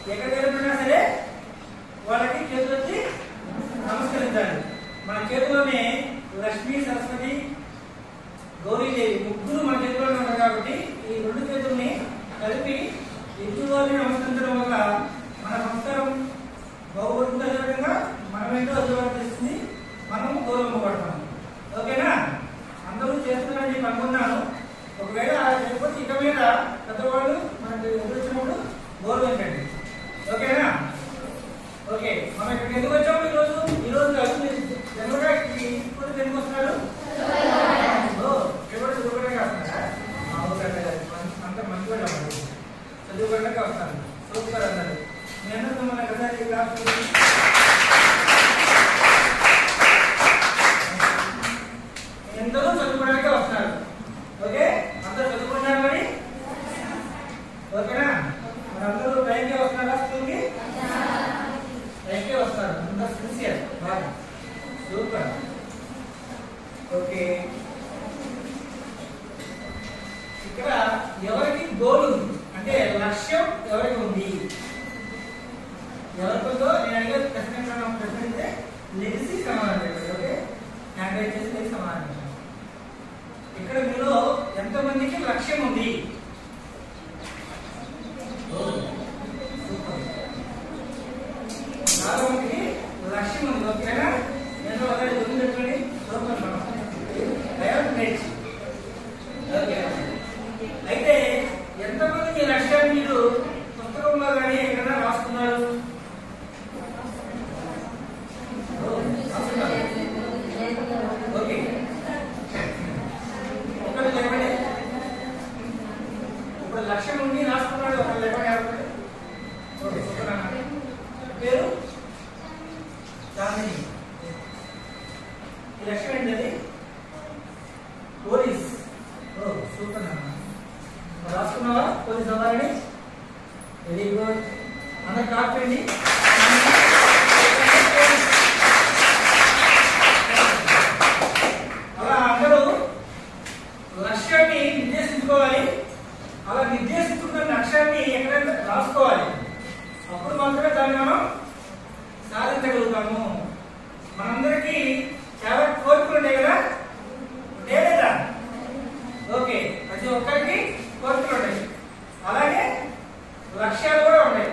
ఎక్కడికి వెళ్ళిపోయినా సరే వాళ్ళకి చేతులెత్తి నమస్కరించాలి మన చేతిలోనే లక్ష్మీ సరస్వతి గౌరీదేవి ముగ్గురు మన చేతిలోనే ఉన్నారు కాబట్టి ఈ రెండు చేతుల్ని కలిపి ఎదుటివారిని నమస్కరించడం వల్ల మన సంస్కారం గౌరవంగా విధంగా మనమేంటో అభివృద్ధిస్తుంది మనం గౌరవపడతాం ఓకేనా అందరూ చేస్తున్నారని చెప్పి అనుకున్నాను ఒకవేళ లేకపోతే ఇక మీద పెద్దవాళ్ళు మనకి ఎదురొచ్చినప్పుడు గౌరవించండి ఓకేనా ఓకే మనం ఇక్కడికి ఎందుకు వచ్చాము ఈ రోజు ఈ రోజు కాదు మీరు జనరల్గా ఈ ఇప్పుడు ఎందుకు వస్తున్నారు ఓ, ఎవరు చదువుకోవడానికి వస్తున్నారా ఆ, ఓకే, ఓకే. మంచి- అంత మంచి వాళ్ళు అవ్వండి. చదువుకోవడానికి వస్తారు సూపర్ అన్నారు మీ అందరూ మన కదా ఈ క్లాస్ ఎందరో చదువుకోవడానికి వస్తున్నారు ఓకే అందరూ చదువుకుంటున్నారు మరి ఓకేనా మరి అందరూ టైంకే వస్తున్నారా స్కూల్కి టైంకే వస్తారు అందరూ సిన్సియర్ బాగా సూపర్ ఓకే ఇక్కడ ఎవరికి గోల్ ఉంది అంటే లక్ష్యం ఎవరికి ఉంది ఎవరికి ఉందో నేను అడిగే ప్రశ్న ప్రశ్న అయితే లెగిసి సమాధానం చెప్పండి ఓకే హ్యాండ్ రైట్ చేసి లెగిసి సమాధానం చెప్పండి ఇక్కడ మీలో ఎంతమందికి లక్ష్యం ఉంది ఓ, సూపర్. చాలా మందికి లక్ష్యం ఉంది ఓకేనా నేను ఒకటి గుర్తు పెట్టుకోండి సూపర్ మనం ఐ హావ్ గ్రేట్ ఓకే అయితే ఎంతమంది మీ లక్ష్యాన్ని మీరు పుస్తకంలో కానీ ఎక్కడైనా రాసుకున్నారు ఓ, రాసుకున్నారు. ఓకే ఒకటి లేవండి ఇప్పుడు లక్ష్యం ఉండి రాసుకున్నాడు ఒక లేవండి ఎవరు ఓకే సూపర్ అన్న పేరు చాందిని ఈ లక్ష్యం ఏంటది పోలీస్ ఓ సూపర్ అన్న మరి రాసుకున్నావా పోలీస్ అవ్వాలని వెరీ గుడ్ అందరు కాపండి అలా అందరూ లక్ష్యాన్ని నిర్దేశించుకోవాలి అలా నిర్దేశించుకున్న లక్ష్యాన్ని ఎక్కడైనా రాసుకోవాలి అప్పుడు మాత్రమే దాన్ని మనం సాధించగలుగుతాము మనందరికీ చాలా కోరికలు ఉంటాయి కదా ఉంటాయా లేదా ఓకే ప్రతి ఒక్కరికి కోరికలు ఉంటాయి అలాగే లక్ష్యాలు కూడా ఉంటాయి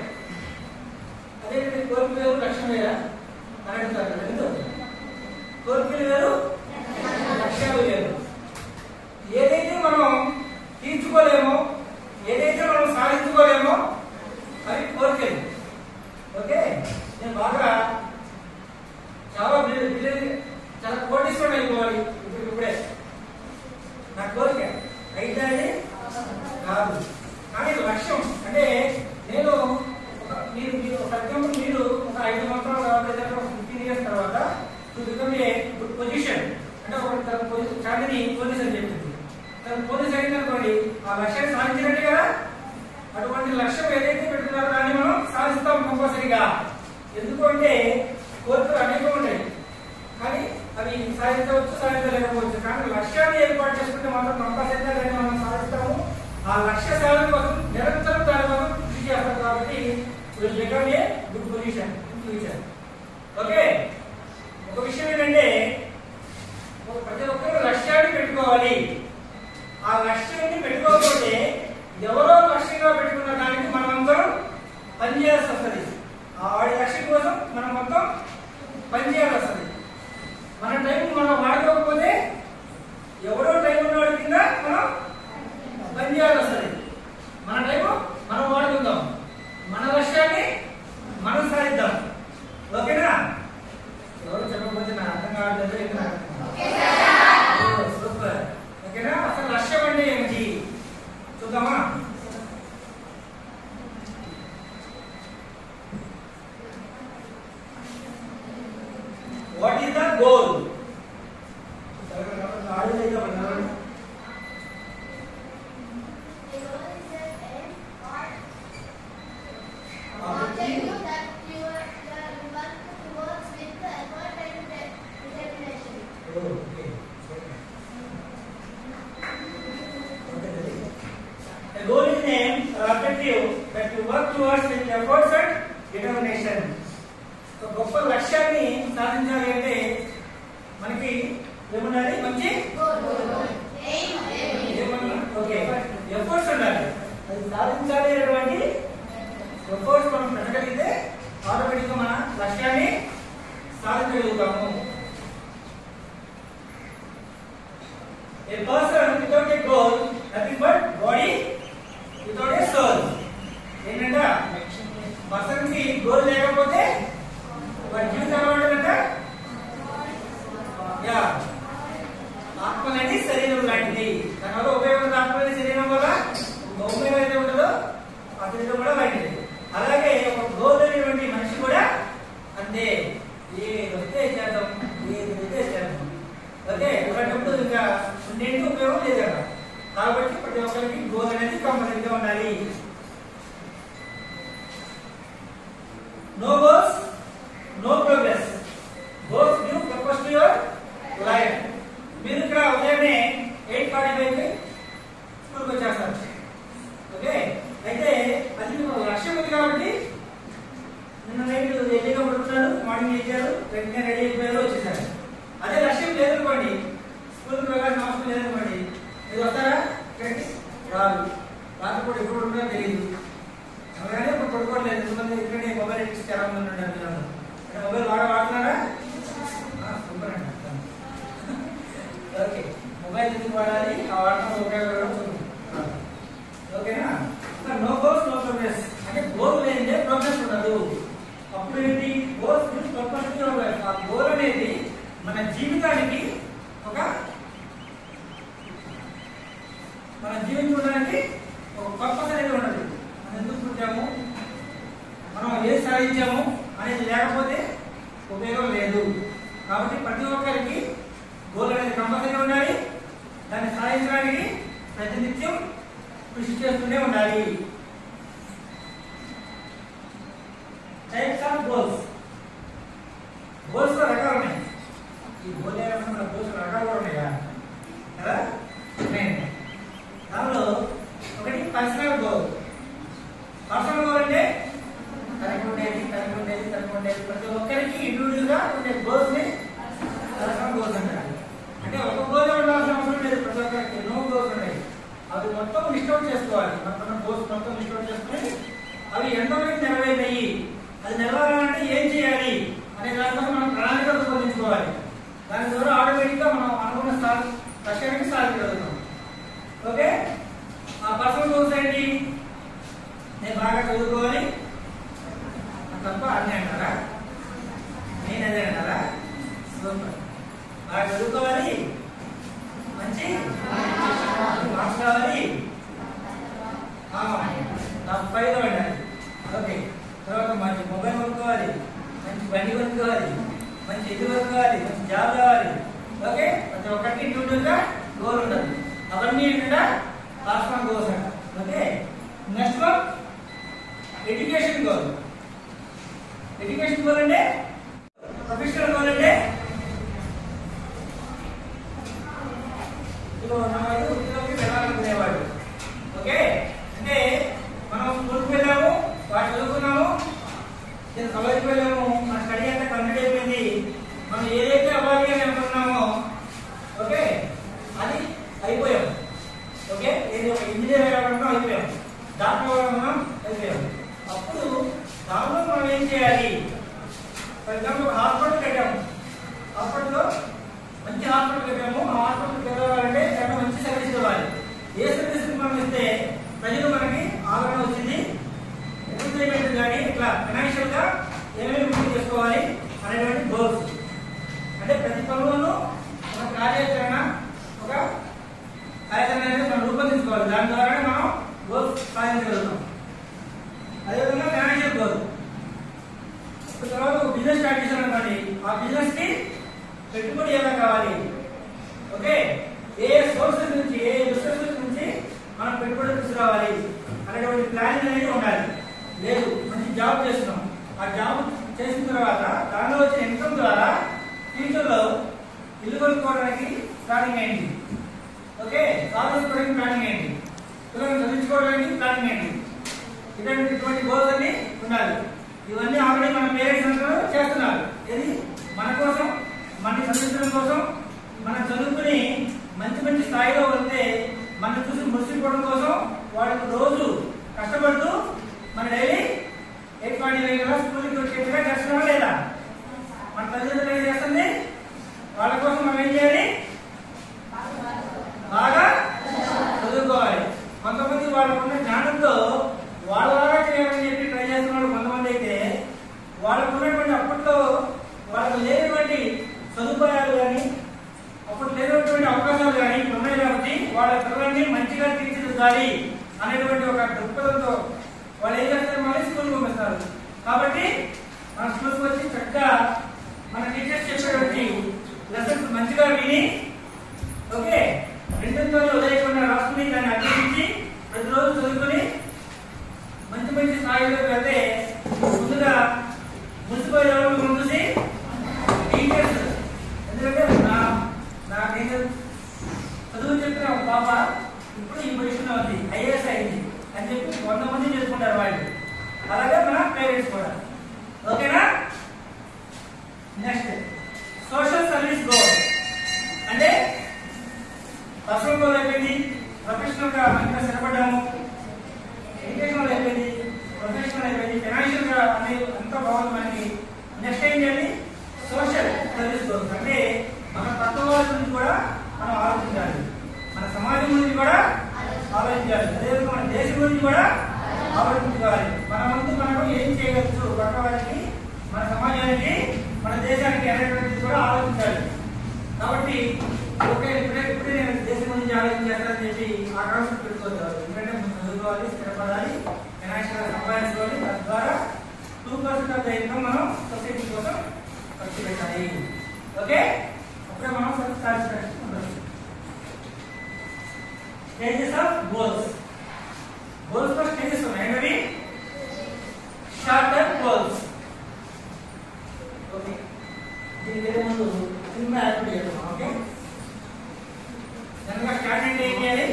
అదే కోరికలు వేరు లక్ష్యం వేరా అని అడుగుతారు కదా ఎందుకు కోరికలు వేరు లక్ష్యాలు వేరు ఏదైతే మనం తీర్చుకోలేమో ఏదైతే మనం సాధించుకోలేమో అవి కోరికలు ఓకే నేను బాగా చాలా బిల్లు బిల్లు చాలా కోటీశ్వరం అయిపోవాలి ఇప్పుడు ఇప్పుడే నా కోరిక అయితే అది కాదు కానీ లక్ష్యం అంటే నేను ఒక మీరు మీరు ఫర్ ఎగ్జాంపుల్ మీరు ఒక ఐదు సంవత్సరాల తర్వాత లేదా ఒక ఫిఫ్టీన్ ఇయర్స్ తర్వాత to become a good position అంటే ఒక తన పొజిషన్ చాందిని పోలీస్ అని చెప్పింది తన పోలీస్ అయింది అనుకోండి ఆ లక్ష్యాన్ని సాధించినట్టే కదా అటువంటి లక్ష్యం ఏదైతే పెట్టుకున్నారో దాన్ని మనం సాధిస్తాం కంపల్సరీగా ఎందుకంటే కోరికలు అనేకం ఉంటాయి కానీ అవి సాధించవచ్చు సాధించలేకపోవచ్చు కానీ లక్ష్యాన్ని ఏర్పాటు చేసుకుంటే మాత్రం కంపల్సరీగా దాన్ని మనం సాధిస్తాము ఆ లక్ష్య సాధన కోసం నిరంతరం దాని కోసం కృషి చేస్తాం కాబట్టి will become a good position future okay ఒక విషయం ఏంటంటే ఒక ప్రతి ఒక్కరు లక్ష్యాన్ని పెట్టుకోవాలి ఆ లక్ష్యాన్ని పెట్టుకోకపోతే ఎవరో లక్ష్యంగా పెట్టుకున్న దానికి మనం అందరం పనిచేయాల్సి వస్తుంది ఆ వాడి లక్ష్యం కోసం మనం మొత్తం పనిచేయాల్సి వస్తుంది మన టైం మనం వాడుకోకపోతే ఎవరో టైం ఉన్నవాడి కింద మనం పనిచేయాల్సి వస్తుంది మన టైం మనం వాడుకుందాం మన లక్ష్యాన్ని మనం సాధిద్దాం ఓకేనా ఎవరు చెప్పకపోతే నాకు అర్థం కావట్లేదు ఇక్కడ సూపర్ ఓకేనా అసలు లక్ష్యం అంటే ఏమిటి చూద్దామా what is the goal Objective that you are that you work towards with the effort and de- determination. A goal is an objective that you work towards with efforts and determination ఒక గొప్ప లక్ష్యాన్ని సాధించాలి అంటే మనకి ఏముండాలి మంచి ఏమన్నా okay efforts ఉండాలి అది సాధించాలి అనేటువంటి ఎఫర్ట్స్ మనం పెట్టగలిగితే ఆటోమేటిక్గా మన లక్ష్యాన్ని సాధించగలుగుతాము A person without a goal, nothing but body without a soul. ఏంటంటే పర్సన్ కి గోల్ లేకపోతే వాడి జీవితం ఎలా ఉంటుందంట యా ఆత్మ అనేది శరీరం లాంటిది దానివల్ల ఉపయోగం ఆత్మ అనేది శరీరం వల్ల ఉపయోగం అయితే ఉండదో ఆ శరీరం కూడా లాంటిది అలాగే ఒక గోల్ అనేటువంటి మనిషి కూడా అంతే ఏ వస్తే చేద్దాం ఏది వస్తే చేద్దాం ఓకే అలాంటప్పుడు ఇంకా ఉండేంటి ఉపయోగం లేదు కదా కాబట్టి ప్రతి ఒక్కరికి గోల్ అనేది కంపల్సరీగా ఉండాలి no goals no progress goals give purpose to your life మీరు ఇక్కడ ఉదయమే ఎయిట్ ఫార్టీ ఫైవ్ స్కూల్కి వచ్చేస్తారు ఓకే అయితే అది మీకు లక్ష్యం ఉంది కాబట్టి నిన్న నైట్ ఎల్లీగా పడుతున్నారు మార్నింగ్ ఇచ్చారు వెంటనే రెడీ అయిపోయారు వచ్చేసారు అదే లక్ష్యం లేదనుకోండి స్కూల్కి వెళ్ళాల్సిన అవసరం లేదనుకోండి మీరు వస్తారా ఇక్కడికి రాదు రాకపోతే ఎప్పుడు ఉంటారో తెలియదు అలాగే ఇప్పుడు పడుకోవట్లేదు ఎందుకంటే ఇక్కడే మొబైల్ ఎక్కించి చాలా మంది ఉన్నారు పిల్లలు ఇక్కడ మొబైల్ బాగా వాడుతున్నారా ఆ, సూపర్ అండి ఓకే మొబైల్ ఎందుకు వాడాలి ఆ వాడటం ఉపయోగపడడం ఓకేనా నో గోల్స్ నో ప్రోగ్రెస్ అంటే గోల్ లేనిదే ప్రోగ్రెస్ ఉండదు అప్పుడు ఏంటి గోల్స్ పర్పస్ ఆ గోల్ అనేది మన జీవితానికి ఒక మన జీవించడానికి ఒక పర్పస్ అనేది ఉండదు మనం ఎందుకు పుట్టాము మనం ఏది సాధించాము అనేది లేకపోతే ఉపయోగం లేదు కాబట్టి ప్రతి ఒక్కరికి గోల్ అనేది కంపల్సరీ ఉండాలి దాన్ని సాధించడానికి ప్రతినిత్యం కృషి చేస్తూనే ఉండాలి టైప్స్ ఆఫ్ గోల్స్ గోల్స్ లో రకాలు ఉన్నాయి ఈ గోల్ ఏమన్నా గోల్స్ రకాలు కూడా ఉన్నాయా కదా ఉన్నాయి దానిలో ఒకటి పర్సనల్ గోల్ పర్సనల్ గోల్ అంటే తనకు ఉండేది తనకు ఉండేది తనకు ఉండేది ప్రతి ఒక్కరికి ఇండివిజువల్ గా ఉండే గోల్స్ ని పర్సనల్ గోల్స్ అంటారు అంటే ఒక గోల్ ఉండాల్సిన అవసరం లేదు ప్రతి ఒక్కరికి ఎన్నో గోల్స్ ఉన్నాయి అవి మొత్తం లిస్ట్ అవుట్ చేసుకోవాలి మన గోల్స్ మొత్తం లిస్ట్ అవుట్ చేసుకుని అవి ఎంతవరకు నెరవేరినాయి అది నెరవేరాలంటే ఏం చేయాలి అనే దాని కోసం మనం ప్రణాళిక రూపొందించుకోవాలి దాని ద్వారా ఆటోమేటిక్ గా మనం అనుకున్న స్థాయి లక్ష్యానికి సాధించగలుగుతాం ఓకే ఆ పర్సనల్ గోల్స్ ఏంటి నేను బాగా చదువుకోవాలి అది తప్ప అన్నీ అంటారా నేను అదే అంటారా సూపర్ బాగా చదువుకోవాలి మంచి మార్క్స్ కావాలి ఆ, నాకు ఫైవ్ ఉండాలి ఓకే తర్వాత మంచి మొబైల్ కొనుక్కోవాలి మంచి బండి కొనుక్కోవాలి మంచి ఇది కొనుక్కోవాలి మంచి జాబ్ కావాలి ఓకే ప్రతి ఒక్కరికి ఇండివిజువల్గా గోల్ ఉండదు అవన్నీ ఏంటంటే పర్సనల్ గోల్స్ అంట okay next one education goal education goal అంటే ప్రొఫెషనల్ గోల్ అంటే ఇప్పుడు నా ఐదు వృత్తిలోకి వెళ్ళాలనుకునేవాడు ఓకే అంటే మనం స్కూల్కి వెళ్ళాము వాడు చదువుకున్నాము నేను కాలేజ్కి వెళ్ళాము మన స్టడీ అంతా కంప్లీట్ అయిపోయింది మనం ఏదైతే అవ్వాలి అని అనుకున్నామో ఓకే అది అయిపోయాం ఓకే ఏది ఒక ఇంజనీర్ అవ్వాలన్నా అయిపోయాం డాక్టర్ అవ్వాలన్నా అయిపోయాం అప్పుడు దానిలో మనం ఏం చేయాలి ఫర్ ఎగ్జాంపుల్ ఒక హాస్పిటల్ కట్టాము హాస్పిటల్లో మంచి హాస్పిటల్ కట్టాము ఆ హాస్పిటల్కి వెళ్ళాలంటే చాలా మంచి సర్వీస్ ఇవ్వాలి ఏ సర్వీస్ మనం ఇస్తే ప్రజలు మనకి ఆదరణ వచ్చింది ఎంటర్టైన్మెంట్ కానీ ఇట్లా ఫైనాన్షియల్ గా ఏమేమి పూర్తి చేసుకోవాలి అనేటువంటి గోల్స్ అంటే ప్రతి పనులను ఒక కార్యాచరణ ఒక కార్యాచరణ అనేది మనం రూపొందించుకోవాలి దాని ద్వారానే మనం గోల్స్ సాధించగలుగుతాం అదేవిధంగా ఫైనాన్షియల్ గోల్ ఇప్పుడు తర్వాత ఒక బిజినెస్ స్టార్ట్ చేశాను అనుకోండి ఆ బిజినెస్ కి పెట్టుబడి ఎలా కావాలి ఓకే ఏ సోర్సెస్ నుంచి ఏ రిసోర్సెస్ నుంచి మనం పెట్టుబడి తీసుకురావాలి అనేటువంటి ప్లానింగ్ అనేది ఉండాలి లేదు మంచి జాబ్ చేస్తున్నాం ఆ జాబ్ చేసిన తర్వాత దానిలో వచ్చే ఇన్కమ్ ద్వారా ఫ్యూచర్ లో ఇల్లు కొనుక్కోవడానికి ప్లానింగ్ అయింది ఓకే కారు కొనుక్కోవడానికి ప్లానింగ్ అయింది పిల్లల్ని చదివించుకోవడానికి ప్లానింగ్ అయింది ఇటువంటి ఇటువంటి గోల్స్ అన్ని ఉండాలి ఇవన్నీ ఆల్రెడీ మన పేరెంట్స్ అందరూ చేస్తున్నారు ఇది మన కోసం మన చదివించడం కోసం మనం చదువుకుని మంచి మంచి స్థాయిలో వెళ్తే మనం చూసి మురిసిపోవడం కోసం వాళ్ళు రోజు కష్టపడుతూ మన డైలీ ఎయిట్ ఫార్టీ ఫైవ్ కదా స్కూల్కి వచ్చేట్టుగా చేస్తున్నామా లేదా మన తల్లిదండ్రులు ఏం చేస్తుంది వాళ్ళ కోసం మనం ఏం చేయాలి బాగా చదువుకోవాలి కొంతమంది వాళ్ళకున్న జ్ఞానంతో వాళ్ళలాగా చేయాలని చెప్పి ట్రై చేస్తున్నారు కొంతమంది అయితే వాళ్ళకు ఉన్నటువంటి అప్పట్లో వాళ్ళకు లేనటువంటి సదుపాయాలు కానీ అప్పుడు లేనటువంటి అవకాశాలు కానీ ఇప్పుడు ఉన్నాయి కాబట్టి వాళ్ళ పిల్లల్ని మంచిగా తీర్చిదిద్దాలి అనేటువంటి ఒక దృక్పథంతో వాళ్ళు ఏం చేస్తారు మళ్ళీ స్కూల్ పంపిస్తారు కాబట్టి మన స్కూల్కి వచ్చి చక్కగా మన టీచర్స్ చెప్పేటువంటి లెసన్స్ మంచిగా విని ఓకే రెండు రోజులు ఉదయకుండా రాసుకుని దాన్ని అభ్యసించి ప్రతిరోజు చదువుకొని మంచి మంచి స్థాయిలోకి వెళ్తే ముందుగా మున్సిపల్ లెవెల్ ముందుసి టీచర్స్ ఎందుకంటే నా నాకేంటో చదువు చెప్పిన ఒక పాప ఇప్పుడు ఈ పొజిషన్ ఉంది ఐఏఎస్ అయింది అని చెప్పి వంద మంది చేసుకుంటారు వాళ్ళు అలాగే మన పేరెంట్స్ కూడా ఓకేనా నెక్స్ట్ సోషల్ సర్వీస్ గోల్ అంటే పర్సనల్ గోల్ అయిపోయింది ప్రొఫెషనల్ గా మంచిగా స్థిరపడ్డాము ఎడ్యుకేషనల్ అయిపోయింది ప్రొఫెషనల్ అయిపోయింది ఫైనాన్షియల్ గా అన్ని అంతా బాగుంది మనకి నెక్స్ట్ ఏం చేయాలి సోషల్ సర్వీస్ గోల్స్ అంటే మన పక్క వాళ్ళ గురించి కూడా మనం ఆలోచించాలి మన సమాజం గురించి కూడా ఆలోచించాలి అదేవిధంగా మన దేశం గురించి కూడా ఆలోచించుకోవాలి మన ముందు మనం ఏం చేయవచ్చు పక్క వాళ్ళకి మన సమాజానికి మన దేశానికి అనేటువంటిది కూడా ఆలోచించాలి కాబట్టి ఓకే ఇప్పుడే ఇప్పుడే నేను దేశం గురించి ఆలోచించాలని చెప్పి ఆ కాన్సెప్ట్ పెట్టుకోవచ్చు ఎందుకంటే మనం చదువుకోవాలి స్థిరపడాలి ఫైనాన్షియల్ సంపాదించుకోవాలి తద్వారా two percent of the income మనం సొసైటీ కోసం ఖర్చు పెట్టాలి ఓకే అప్పుడే మనం సాటిస్ఫాక్షన్ ఉండదు స్టేజెస్ ఆఫ్ గోల్స్ గోల్స్ లో స్టేజెస్ ఉన్నాయి ఏంటవి షార్ట్ టర్మ్ గోల్స్ ఓకే దీనికి వెళ్ళే ముందు చిన్న యాక్టివిటీ చేద్దాం ఓకే జనరల్గా స్టార్ట్ అంటే ఏం చేయాలి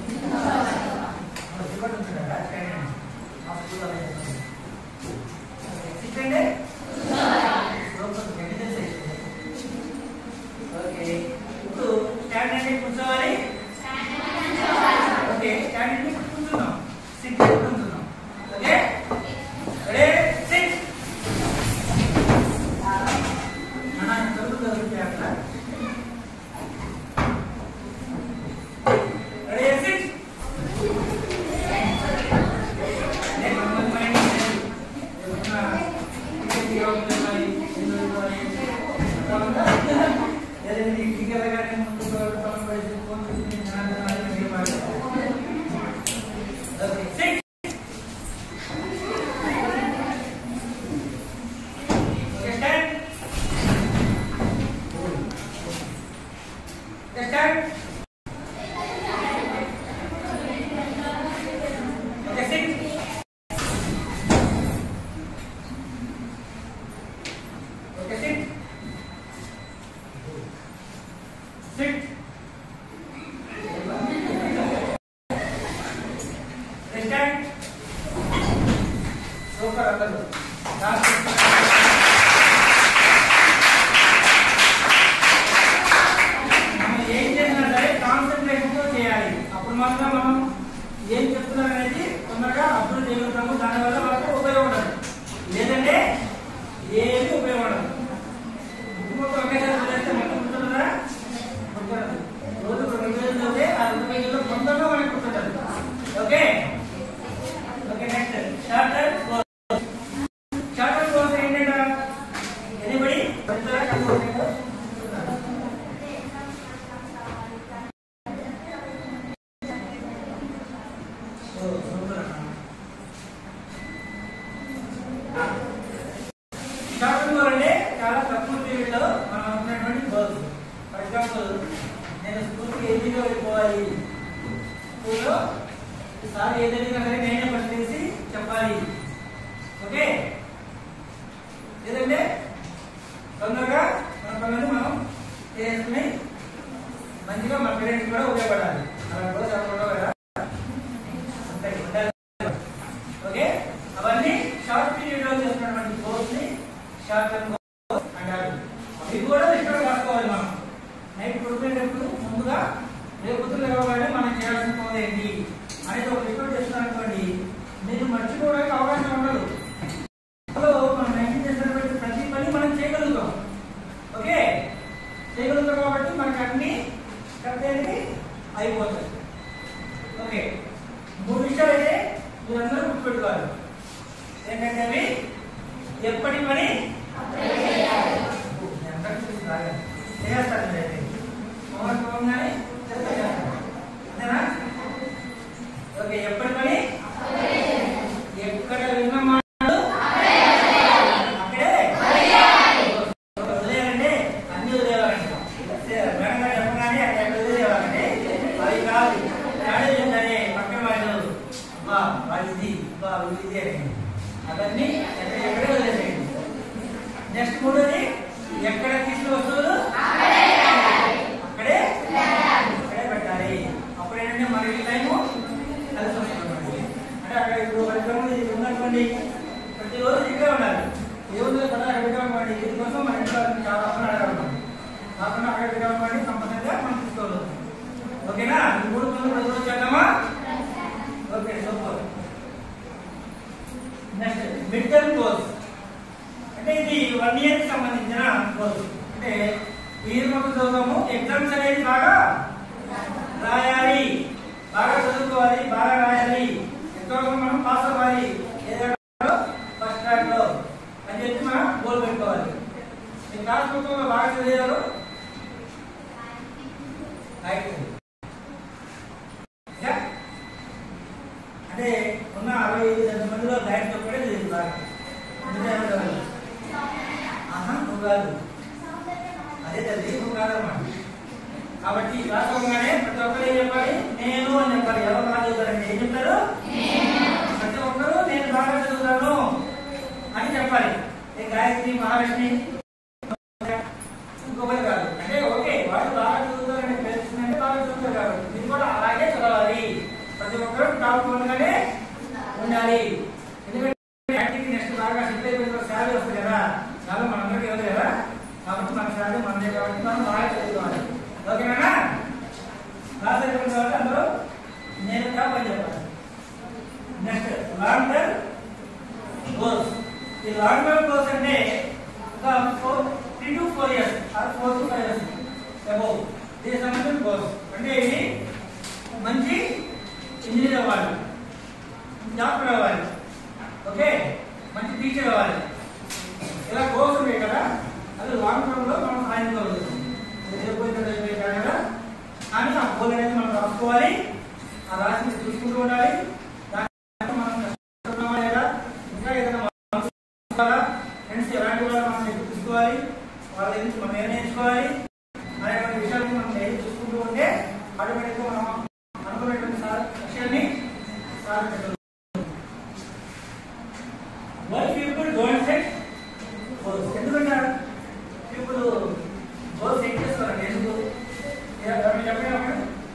మన సిలబస్ ఉంటుంది కదా స్టార్ట్ అంటే ఆ స్కూల్లో అదే చెప్తాను. ఓకే, సిట్ అంటే లోపల గణితం చేస్తుంది. ఓకే ఇప్పుడు స్టాండ్ అంటే కూర్చోవాలి ఓకే స్టాండ్ అంటే ఇప్పుడు కూర్చున్నాం సిట్ అంటే కూర్చున్నాం ఓకే రెడీ సిట్ అన్న చదువు చదువుతే అట్లా రెడీ సిట్ నేను మన మైండ్ ఏమన్నా ఇంటికి రావాలి ఎందుకు రావాలి ఏదైనా ఇంటికి వెళ్ళగానే ముందు పని పడి ఫోన్ చూసి జ్ఞానం చెప్పాలి okay sit okay stand okay stand okay sit okay sit sit stand super అందరూ లాస్ట్ మనం ఏం చేసినా సరే కాన్సన్ట్రేషన్ తో చేయాలి అప్పుడు మాత్రం మనం ఏం చెప్తున్నారు అనేది తొందరగా అర్థం చేయగలుగుతాము దానివల్ల మనకు ఉపయోగపడదు లేదంటే ఏది ఉపయోగపడదు ఇంకొక ఒకేసారి చదివేస్తే మొత్తం గుర్తుంటుందా గుర్తుండదు రోజు రెండు పేజీలు చదివితే ఆ రెండు పేజీల్లో కొంతగా మనకు గుర్తుంటుంది okay okay next charter goals charter goals ఏంటంటే ఎనిబడి పెద్దగా కనుగొంటారు సో సూపర్ అన్న షార్ట్ గోల్ అంటే చాలా తక్కువ పీరియడ్ లో మనం ఉన్నటువంటి గోల్స్ ఫర్ ఎగ్జాంపుల్ నేను స్కూల్కి ఎన్నిగా వెళ్ళిపోవాలి స్కూల్లో ఈసారి ఏదైనా సరే నేనే ఫస్ట్ చేసి చెప్పాలి ఓకే లేదంటే తొందరగా మన పనులను మనం చేసుకుని మంచిగా మన పేరెంట్స్ కూడా ఉపయోగపడాలి అలా కూడా చెప్పకుండా కదా ఉంటాయి ఉండాలి ఓకే అవన్నీ షార్ట్ పీరియడ్ లో చేస్తున్నటువంటి షార్ట్ టర్మ్ గోల్స్ అంటారు అవి కూడా ఇక్కడ రాసుకోవాలి మనం నైట్ పడుకునేటప్పుడు ముందుగా రేపు పొద్దున లేవగానే మనం చేయాల్సిన పనులు ఏంటి అనేది ఒక రికార్డ్ చేస్తున్నాను అనుకోండి మీరు మర్చిపోవడానికి అవకాశం ఉండదు అందులో మనం నైన్టీన్ చేసినటువంటి ప్రతి పని మనం చేయగలుగుతాం ఓకే చేయగలుగుతాం కాబట్టి మనకి అన్ని కరెక్ట్ అయిపోతాయి ఓకే మూడు విషయాలు అయితే మీరందరూ గుర్తుపెట్టుకోవాలి ఏంటంటే అవి ఎప్పటి పని చేస్తాను అయితే మోహన్ పోగానే అంతేనా ఓకే ఎప్పటి పని ఎక్కడ విన్న మాటలు అక్కడే వదిలేయాలండి అన్ని వదిలేయాలండి మేడం గారు చెప్పగానే అక్కడ ఎక్కడ వదిలేయాలండి అది కాదు తేడా ఏంటనే పక్కన వాళ్ళు అబ్బా వాళ్ళు ఇది అబ్బా వీళ్ళు ఇది అని అవన్నీ ఎక్కడ ఎక్కడే వదిలేసేయండి నెక్స్ట్ మూడోది ఎక్కడ తీసుకున్న వస్తువులు అక్కడే అక్కడే పెట్టాలి అప్పుడు ఏంటంటే మనకి టైము కలిసి వస్తుంది అంటే అక్కడ ఇప్పుడు పరిశ్రమలు ఇది ఉన్నటువంటి ప్రతి రోజు ఇక్కడే ఉండాలి ఏ ఉందో కదా అక్కడ పెట్టామనుకోండి దీనికోసం మన ఇంట్లో చాలా మంది అడగాలి కాకుండా అక్కడ పెట్టామనుకోండి కంపల్సరిగా మనం తీసుకోవాలి ఓకేనా ఈ మూడు పనులు ప్రతి రోజు చేద్దామా okay super next mid term course అంటే ఇది వన్ ఇయర్ కి సంబంధించిన కోర్సు అంటే ఈ ఇయర్ మొత్తం చదువుతాము ఎగ్జామ్స్ అనేది బాగా రాయాలి బాగా చదువుకోవాలి బాగా రాయాలి ఎక్కువగా మనం పాస్ అవ్వాలి ఏదో ఫస్ట్ ర్యాంక్ లో అని చెప్పి మనం గోల్ పెట్టుకోవాలి ఈ క్లాస్ మొత్తంలో బాగా చదివారు రైట్ ఇంకా? అంటే ఉన్న అరవై ఐదు వందల మందిలో డైరెక్ట్ ఒక్కడే చదివింది బాగా మిగతా ఎవరు చదవలేదు. ఆహా నువ్వు కాదు అదే తల్లి నువ్వు కాదన్నమాట కాబట్టి ఈ క్లాస్ అవ్వగానే ప్రతి ఒక్కరు ఏం చెప్పాలి నేను అని చెప్పాలి ఎవరు బాగా చదువుతారండి ఏం చెప్తారు ప్రతి ఒక్కరు నేను బాగా చదువుతాను అని చెప్పాలి ఏ గాయత్రి మహాలక్ష్మి ఇంకొకటి కాదు అంటే ఓకే వాళ్ళు బాగా చదువుతారని తెలుస్తుందంటే బాగా చదువుతారు కాబట్టి మీరు కూడా అలాగే చదవాలి ప్రతి ఒక్కరు టాప్ వన్గానే ఉండాలి ఎందుకంటే యాక్టివిటీ నెక్స్ట్ బాగా సెటిల్ అయిపోయిన తర్వాత శాలరీ వస్తుంది కదా చాలా మనందరికీ ఇవ్వదు కదా కాబట్టి మన శాలరీ మనదే కాబట్టి మనం బాగా చదువుకోవాలి ఓకేనా క్లాస్ అయిపోయిన తర్వాత అందరూ నేను టాప్ అని చెప్పాలి నెక్స్ట్ లాంగ్ టర్మ్ గోల్స్ ఈ లాంగ్ టర్మ్ గోల్స్ అంటే ఒక four three to four years or four to five years above దీనికి సంబంధించిన గోల్స్ అంటే ఇది మంచి ఇంజనీర్ అవ్వాలి డాక్టర్ అవ్వాలి ఓకే మంచి టీచర్ అవ్వాలి ఇలా గోల్స్ ఉన్నాయి కదా అది లాంగ్ టర్మ్ లో మనం సాధించగలుగుతాం ఇది అయిపోయింది అయిపోయింది కదా కానీ ఆ గోల్ అనేది మనం రాసుకోవాలి ఆ రాసి చూసుకుంటూ ఉండాలి దాన్ని మనం కష్టపడుతున్నామా లేదా ఇంకా ఏదైనా తీసుకోవాలా ఫ్రెండ్స్ ఎలాంటి వాళ్ళు మనం ఎదురు తీసుకోవాలి వాళ్ళ గురించి మనం ఏం నేర్చుకోవాలి అనేటువంటి విషయాన్ని మనం డైలీ చూసుకుంటూ ఉంటే ఆటోమేటిక్గా మనం అనుకున్నటువంటి సార్ విషయాన్ని సాధించగలుగుతాం why people don't set goals ఎందుకంటే పీపుల్ గోల్స్ సెట్ చేసుకోరండి ఎందుకు ఎవరు చెప్పండి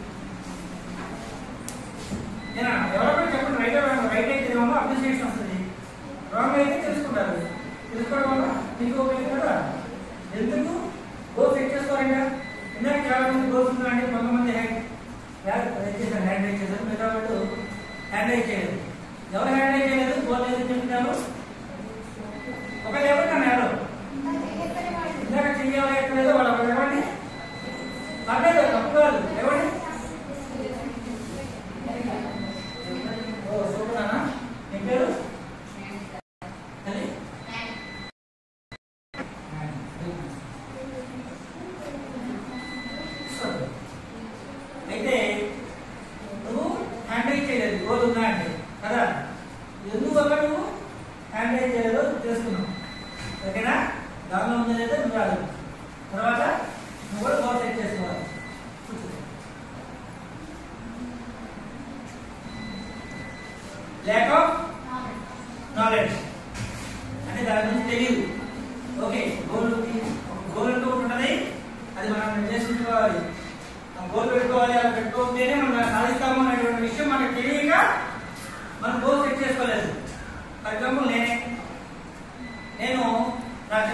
నేను ఎవరో చెప్పండి రైట్ రైట్ అయితే ఏమో అప్రిసియేషన్ వస్తుంది రాంగ్ అయితే తెలుసుకుంటారు తెలుసుకోవడం వల్ల మీకు ఉపయోగం కదా ఎందుకు గోల్స్ సెట్ చేసుకోరండి ఇందాక చాలా మంది గోల్స్ ఉన్నారంటే కొంతమంది హ్యాండ్ రైట్ చేశారు హ్యాండ్ రైట్ చేశారు మిగతా వాళ్ళు హ్యాండ్ రైట్ చేయలేదు ఎవరు హ్యాండ్ రైట్ చేయలేదు గోల్ ఏదో చెప్తున్నారు ఒకవేళ ఎవరు నన్ను ఎవరు ఇందాక చెయ్యాలి ఎక్కలేదో వాళ్ళు ఒకరు ఎవరిని పర్లేదు తప్పు కాదు ఎవరిని ఓ సూపర్ నీ పేరు తల్లి? అయితే నువ్వు హ్యాండ్ రైట్ చేయలేదు గోల్ ఉందా అంటే కదా ఎందువల్ల నువ్వు హ్యాండ్ రైట్ చేయలేదో తెలుసుకున్నావు ఓకేనా దానిలో ఉందా లేదా నువ్వు రాదు తర్వాత నువ్వు కూడా గోల్ సెట్ చేసుకోవాలి ల్యాక్ ఆఫ్ నాలెడ్జ్ అంటే దాని గురించి తెలియదు ఓకే గోల్ గోల్ అంటూ ఒకటి ఉన్నది అది మనం నిర్దేశించుకోవాలి ఆ గోల్ పెట్టుకోవాలి అలా పెట్టుకుంటేనే మనం దాన్ని సాధిస్తాము అనేటువంటి విషయం మనకు తెలియక మనం గోల్ సెట్ చేసుకోలేదు ఫర్ ఎగ్జాంపుల్ నేనే నేను నా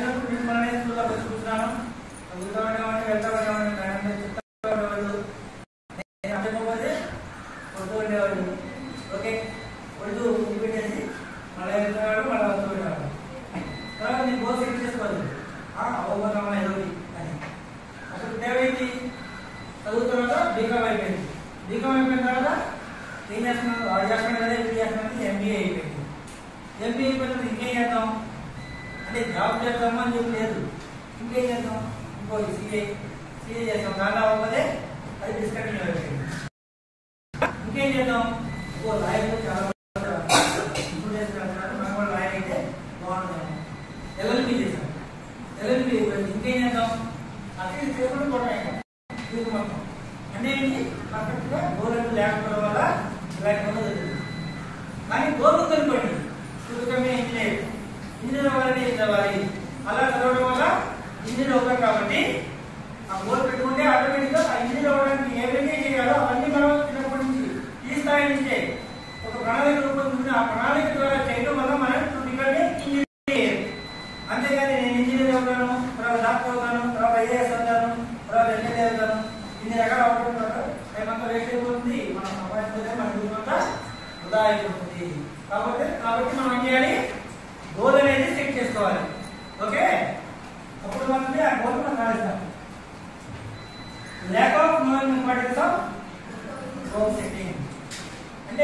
అంటే జాబ్ చేద్దామా అని చెప్పి లేదు ఇంకేం చేద్దాం ఇంకో సీఏ సీఏ చేస్తాం దాంట్లో అవ్వకపోతే అది డిస్కంటిన్యూ అయిపోయింది ఇంకేం చేద్దాం ఇంకో లాయర్ చాలా ఇప్పుడు చేస్తున్నారు మనం కూడా లాయర్ అయితే బాగుంటుంది ఎల్ఎల్పి చేశాం ఎల్ఎల్పి ఇంకేం చేద్దాం అక్కడ చేసుకుని కూడా ఇది మొత్తం అంటే ఏంటి పర్ఫెక్ట్ గా గోరెంట్ లేకపోవడం వల్ల లేకపోతే జరుగుతుంది కానీ గోరు కనుకోండి సుఖమే ఇంజనీర్ ఇంజనీర్ అవ్వాలని ఇది అవ్వాలి అలా చదవడం వల్ల ఇంజనీర్ అవుతాం కాబట్టి ఆ గోల్ పెట్టుకుంటే ఆటోమేటిక్ గా ఆ ఇంజనీర్ అవ్వడానికి ఏవైతే చేయాలో అవన్నీ మనం చిన్నప్పటి నుంచి ఈ స్థాయి నుంచే ఒక ప్రణాళిక రూపొందించిన ఆ ప్రణాళిక ద్వారా చేయడం వల్ల మనం ఇక్కడే ఇంజనీర్ అంతేగాని నేను ఇంజనీర్ అవుతాను తర్వాత డాక్టర్ అవుతాను తర్వాత ఐఏఎస్ అవుతాను తర్వాత ఎమ్మెల్యే అవుతాను ఇన్ని రకాల అవడం వల్ల మేమంతా వేస్ట్ అయిపోతుంది మనం సంపాదించలేదు మన జీవితం అంతా వృధా అయిపోతుంది కాబట్టి కాబట్టి మనం ఏం చేయాలి గోల్ అనేది సెట్ చేసుకోవాలి ఓకే అప్పుడు మనకి ఆ గోల్ మనం సాధిస్తాం lack of knowing importance of goal setting అంటే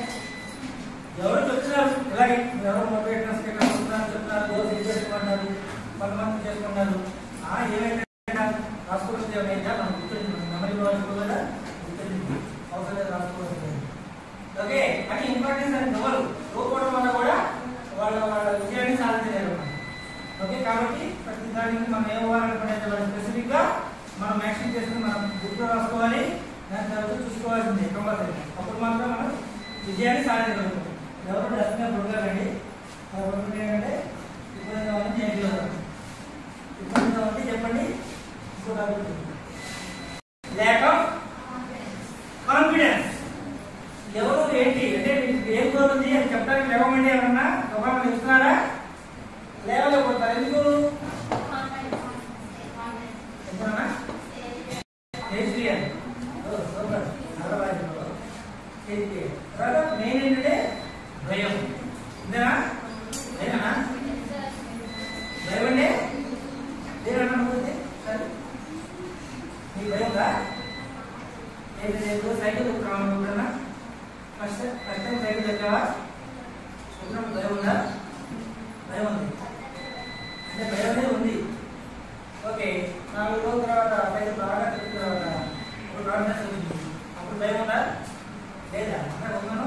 ఎవరు చెప్తున్నారు ఇలాగే ఎవరు మోటివేషన్ స్పీకర్ వస్తున్నారు చెప్తున్నారు గోల్ సెట్ చేసుకున్నారు కొంతమంది చేసుకున్నారు ఆ ఏమైనా రాసుకోవచ్చు ఏమైనా మనం గుర్తుంది మెమరీలో రాసుకోవాలా గుర్తుంది అవసరం లేదు రాసుకోవచ్చు ఓకే అంటే ఇంపార్టెన్స్ అని ఎవరు కోరుకోవడం వల్ల కూడా వాళ్ళ వాళ్ళ విజయాన్ని సాధించలేరు ఓకే కాబట్టి ప్రతి దానికి మనం ఏం అవ్వాలనుకునే స్పెసిఫిక్ గా మనం యాక్షన్ చేసుకుని మనం గుర్తు రాసుకోవాలి దాని తర్వాత చూసుకోవాల్సింది కంపల్సరీ అప్పుడు మాత్రం మనం విజయాన్ని సాధించగలుగుతాం ఎవరు డస్ట్గా పొడగాలండి పొడగండి ఏంటంటే ఇబ్బందిగా ఉంది చేయగలుగుతాం ఇబ్బందిగా ఉంది చెప్పండి ఇంకోటి ల్యాక్ ఆఫ్ కాన్ఫిడెన్స్ ఎవరు ఏంటి అంటే మీకు ఏం కోరుంది అని చెప్పడానికి లేవమండి ఏమన్నా గవర్నమెంట్ ఇస్తున్నారా లేవలేకపోతారు ఎందుకు ఎందుకన్నా కేసీఆర్ ఓ సూపర్ నల్లరాజు కేసీఆర్ తర్వాత మెయిన్ ఏంటంటే భయం ఇంతేనా భయమా భయం అంటే దేనన్నా ఉంటుంది సరే మీ భయంగా ఏంటి నేను సైకిల్ తొక్కున్నాను ఎప్పుడన్నా ఫస్ట్ ఫస్ట్ టైం సైకిల్ ఎక్కావా చూసినప్పుడు భయం ఉందా భయం ఉంది అంటే భయం అనేది ఉంది ఓకే నాలుగు రోజుల తర్వాత సైకిల్ బాగా తిరిగిన తర్వాత ఒక కాన్ఫిడెన్స్ వచ్చింది అప్పుడు భయం ఉందా లేదా అక్కడ ఉన్నాను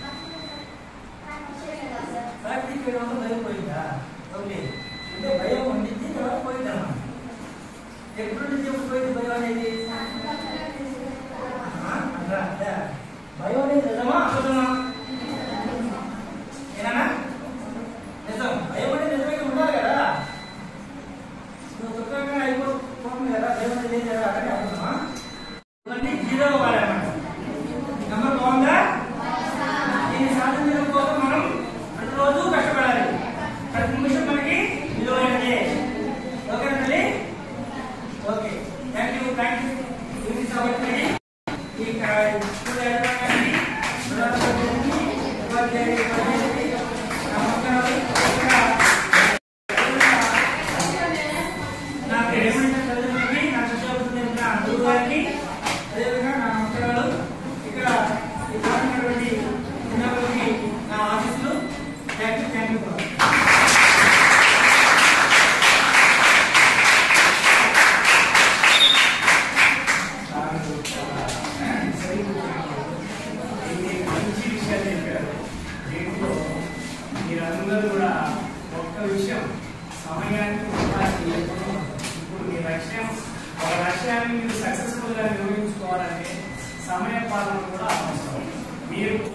ప్రాక్టీస్ చేయడం వల్ల భయం పోయిందా ఓకే అంటే భయం ఉండింది తర్వాత పోయిందా ఎప్పుడు నుంచి ఎప్పుడు పోయింది భయం అనేది ఆ, అట్లా, అట్లా. భయం అనేది నిజమా అబద్ధమా ఏనా నిజం భయం అనేది నిజమైతే ఉండాలి కదా నువ్వు సుఖంగా అయిపోతుంది కదా భయం అనేది లేదు కదా అంటే అబద్ధమా ఇవన్నీ జీరో అవ్వాలన్నమాట నెంబర్ బాగుందా దీన్ని సాధించడం కోసం మనం ప్రతిరోజు కష్టపడాలి ప్రతి నిమిషం మనకి విలువైనదే ఓకేనండి okay thank you thank you ఇది కాబట్టి ఈ స్కూల్ యజమాన్యానికి ప్రధానమంత్రికి ఉపాధ్యాయుడి ఉపాధ్యాయుడికి నమస్కారాలు ఇంకా నా ప్రేమైన తల్లిదండ్రులకి నా శిష్యులకు నా గురువు గారికి అదేవిధంగా నా నమస్కారాలు ఇక్కడ ఈ పాల్గొన్నటువంటి చిన్నపిల్లలకి నా ఆశీస్సులు థ్యాంక్ యూ థ్యాంక్ యూ ఇది మంచి విషయాలు చెప్పారు దీంట్లో మీరందరూ కూడా ఒక్క విషయం సమయానికి ఉపాధి చేయకుండా ఇప్పుడు మీ లక్ష్యం ఒక లక్ష్యాన్ని మీరు సక్సెస్ఫుల్ గా నిర్వహించుకోవాలంటే సమయ పాలన కూడా అవసరం మీరు